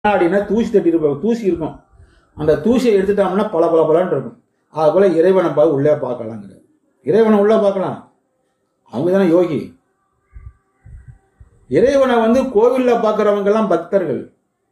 கண்ணாடினா தூசி தட்டி இருப்ப தூசி இருக்கும் அந்த தூசியை எடுத்துட்டோம்னா பல பல பலன்னு இருக்கும் அது போல இறைவனை பார்த்து உள்ளே பார்க்கலாங்கிற இறைவனை உள்ளே பார்க்கலாம் அவங்க தானே யோகி இறைவனை வந்து கோவில்ல பார்க்கறவங்க எல்லாம் பக்தர்கள்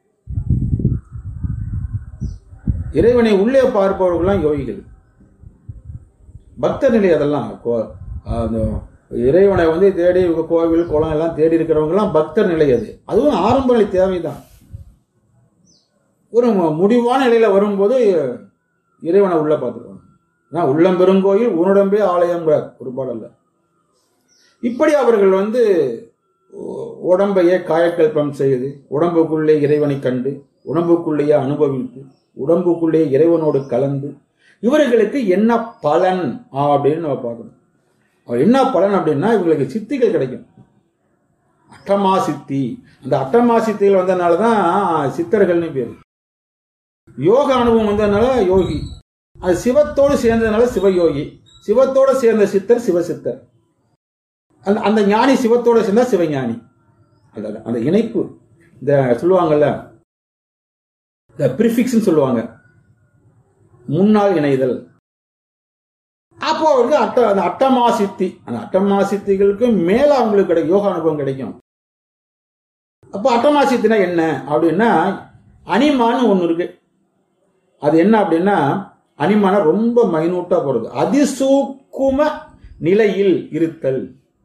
இறைவனை உள்ளே பார்ப்பவர்கள்லாம் யோகிகள் பக்தர் நிலை அதெல்லாம் கோ- அந்த இறைவனை வந்து தேடி கோவில் குளம் எல்லாம் தேடி இருக்கிறவங்கலாம் பக்தர் நிலை அது அதுவும் ஆரம்ப நிலை தேவைதான் ஒரு மு- முடிவான நிலையில வரும்போது இறைவனை உள்ள பார்த்துருவாங்க நான் உள்ளம் பெருங்கோயில் உன்னுடம்பே ஆலயங்கிற ஒரு பாடல்ல இப்படி அவர்கள் வந்து உ- உடம்பையே காயக்கல்பம் செய்து உடம்புக்குள்ளே இறைவனை கண்டு உடம்புக்குள்ளேயே அனுபவித்து உடம்புக்குள்ளே இறைவனோடு கலந்து இவர்களுக்கு என்ன பலன் அப்படின்னு நம்ம பார்க்கணும் அவர் என்ன பலன் அப்படின்னா இவங்களுக்கு சித்திகள் கிடைக்கும் அட்டமா சித்தி அந்த அட்டமா சித்திகள் வந்ததுனால தான் சித்தர்கள்னு பேர் யோக அனுபவம் வந்ததுனால யோகி அது சிவத்தோடு சேர்ந்ததுனால சிவயோகி சிவத்தோடு சேர்ந்த சித்தர் சிவசித்தர் அந்த அந்த ஞானி சிவத்தோடு சேர்ந்தா சிவஞானி அந்த அந்த இணைப்பு இந்த சொல்லுவாங்கல்ல இந்த ப்ரிஃபிக்ஸ்னு சொல்லுவாங்க முன்னால் இணைதல் அப்போ அவருக்கு அட்ட அந்த அட்டமா சித்தி அந்த அட்டமா சித்திகளுக்கு மேல அவங்களுக்கு கிடைக்கும் யோகா அனுபவம் கிடைக்கும் அப்போ அட்டமா சித்தினா என்ன அப்படின்னா அனிமான்னு ஒன்று இருக்கு அது என்ன அப்படின்னா அனிமான ரொம்ப மைனூட்டா போறது அதிசூக்கும நிலையில் இருத்தல்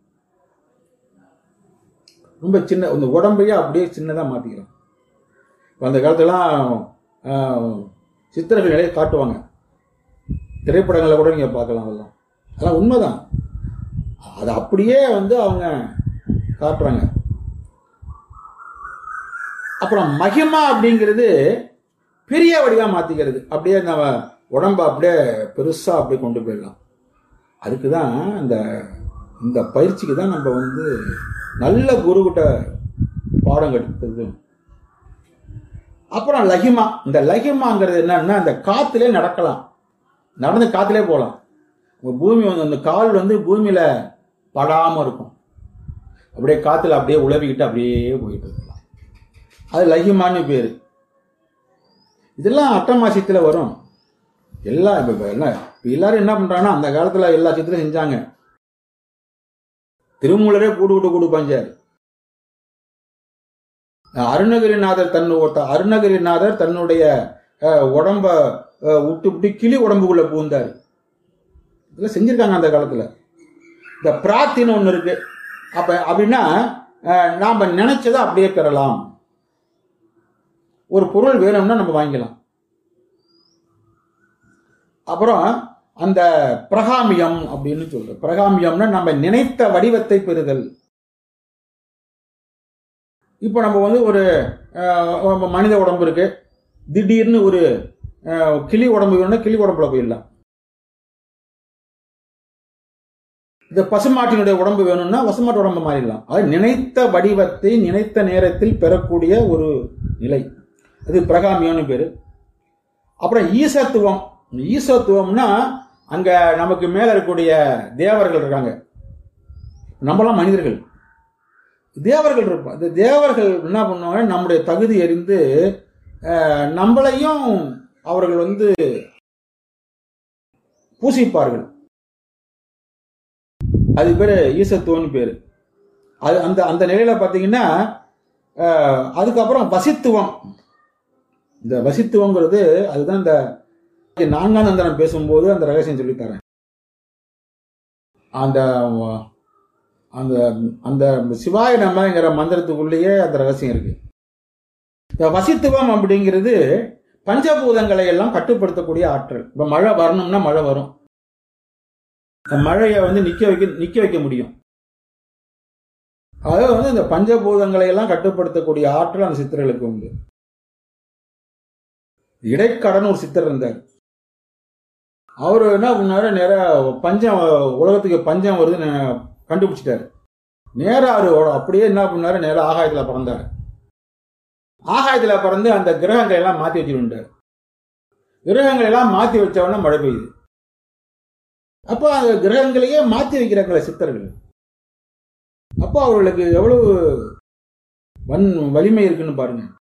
ரொம்ப சின்ன இந்த உடம்பையே அப்படியே சின்னதா மாத்திக்கிறோம் இப்ப அந்த காலத்துலாம் ஆஹ், சித்திரங்கள் நிறைய காட்டுவாங்க திரைப்படங்களை கூட நீங்க பார்க்கலாம் அதெல்லாம் அதெல்லாம் உண்மைதான் அது அப்படியே வந்து அவங்க காட்டுறாங்க அப்புறம் மகிமா அப்படிங்கிறது பெரிய வடிவா மாத்திக்கிறது அப்படியே நம்ம உடம்ப அப்படியே பெருசா அப்படியே கொண்டு போயிடலாம் அதுக்கு தான் இந்த இந்த பயிற்சிக்கு தான் நம்ம வந்து நல்ல குருகிட்ட பாடம் கற்றுக்கிறது அப்புறம் லகிமா இந்த லகிமாங்கிறது என்னன்னா இந்த காத்திலே நடக்கலாம் நடந்து காத்திலே போகலாம் உங்க பூமி வந்து அந்த கால் வந்து பூமியில படாம இருக்கும் அப்படியே காத்துல அப்படியே உழவிக்கிட்டு அப்படியே போயிட்டு இருக்கலாம் அது லகிமான்னு பேரு இதெல்லாம் அட்டமாசியத்துல வரும் எல்லாம் இப்ப இப்ப என்ன இப்ப எல்லாரும் என்ன பண்றாங்கன்னா அந்த காலத்துல எல்லா சித்திரம் செஞ்சாங்க திருமூலரே கூடு விட்டு கூடு பஞ்சார் அருணகிரிநாதர் தன்னு ஒருத்த- அருணகிரிநாதர் தன்னுடைய அஹ், உடம்ப அஹ், விட்டு விட்டு கிளி உடம்புக்குள்ள பூந்தார் இதெல்லாம் செஞ்சிருக்காங்க அந்த காலத்துல இந்த பிரார்த்தின்னு ஒண்ணு இருக்கு அப்ப அப்படின்னா அஹ், நாம நினைச்சதை அப்படியே பெறலாம் ஒரு பொருள் வேணும்னா நம்ம வாங்கிக்கலாம் அப்புறம் அந்த பிரகாமியம் அப்படின்னு சொல்றோம் பிரகாமியம்னா நம்ம நினைத்த வடிவத்தை பெறுதல் இப்போ நம்ம வந்து ஒரு அஹ், நம்ம மனித உடம்பு இருக்கு திடீர்னு ஒரு அஹ், கிளி உடம்பு வேணும்னா கிளி உடம்புல போயிடலாம் இந்த பசுமாட்டினுடைய உடம்பு வேணும்னா பசுமாட்டு உடம்பு மாறிடலாம் அது நினைத்த வடிவத்தை நினைத்த நேரத்தில் பெறக்கூடிய ஒரு நிலை அது பிரகாமியம்னு பேரு அப்புறம் ஈசத்துவம் ஈசத்துவம்னா அங்க நமக்கு மேல இருக்கக்கூடிய தேவர்கள் இருக்காங்க நம்மளாம் மனிதர்கள் தேவர்கள் இருப்போம் இந்த தேவர்கள் என்ன பண்ணுவாங்க நம்முடைய தகுதி அறிந்து அஹ், நம்மளையும் அவர்கள் வந்து பூசிப்பார்கள் அது பேரு ஈசத்துவம்னு பேரு அது அந்த அந்த நிலையில பாத்தீங்கன்னா அஹ், அதுக்கப்புறம் வசித்துவம் இந்த வசித்துவங்கிறது அதுதான் இந்த நான்காம் தந்திரம் பேசும்போது அந்த ரகசியம் சொல்லித்தரேன் அந்த அந்த அந்த சிவாய நமங்கிற மந்திரத்துக்குள்ளேயே அந்த ரகசியம் இருக்கு இந்த வசித்துவம் அப்படிங்கிறது பஞ்சபூதங்களை எல்லாம் கட்டுப்படுத்தக்கூடிய ஆற்றல் இப்ப மழை வரணும்னா மழை வரும் அந்த மழையை வந்து நிக்க வைக்க நிக்க வைக்க முடியும் அதாவது வந்து இந்த பஞ்சபூதங்களை எல்லாம் கட்டுப்படுத்தக்கூடிய ஆற்றல் அந்த சித்தர்களுக்கு உண்டு இடைக்கடன் ஒரு சித்தர் இருந்தார் அவர் என்ன பண்ணாரு நேரா பஞ்சம் உலகத்துக்கு பஞ்சம் வருதுன்னு கண்டுபிடிச்சிட்டாரு நேரா அவரு அப்படியே என்ன பண்ணாரு நேரா ஆகாயத்துல பறந்தாரு ஆகாயத்துல பறந்து அந்த கிரகங்களை எல்லாம் மாத்தி வச்சுருந்தார் கிரகங்களை எல்லாம் மாத்தி வச்ச உடனே மழை பெய்யுது அப்போ அந்த கிரகங்களையே மாத்தி வைக்கிறாங்களே சித்தர்கள் அப்போ அவர்களுக்கு எவ்வளவு வன் வலிமை இருக்குன்னு பாருங்க